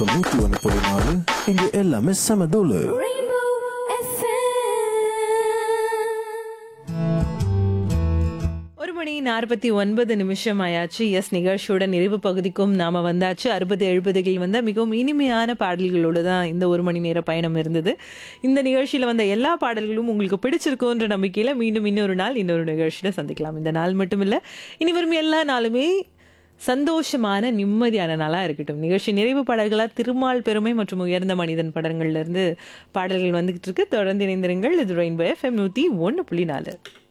FM நூத்தி ஒன்று புள்ளி நாலு இங்க எல்லாமே செம தூளு Rainbow FM. ஒரு மணி நாற்பத்தி ஒன்பது நிமிஷம் ஆயாச்சு எஸ் நிகழ்ச்சியோட நிறைவு பகுதிக்கும் நாம வந்தாச்சு அறுபது எழுபதுகளில் வந்த மிகவும் இனிமையான பாடல்களோடு தான் இந்த ஒரு மணி நேர பயணம் இருந்தது இந்த நிகழ்ச்சியில் வந்த எல்லா பாடல்களும் உங்களுக்கு பிடிச்சிருக்குன்ற நம்பிக்கையில் மீண்டும் இன்னொரு நாள் இன்னொரு நிகழ்ச்சியில் சந்திக்கலாம் இந்த நாள் மட்டும் இல்லை இனி வரும் எல்லா நாளுமே சந்தோஷமான நிம்மதியான நாளாக இருக்கட்டும் நிகழ்ச்சி நிறைவு பாடல்களாக திருமால் பெருமை மற்றும் உயர்ந்த மனிதன் படங்கள்ல இருந்து பாடல்கள் வந்துகிட்டு இருக்கு தொடர்ந்து இணைந்திருங்கள் இது ரெயின்போ எஃப்எம் நூற்றி ஒன்று புள்ளி நாலு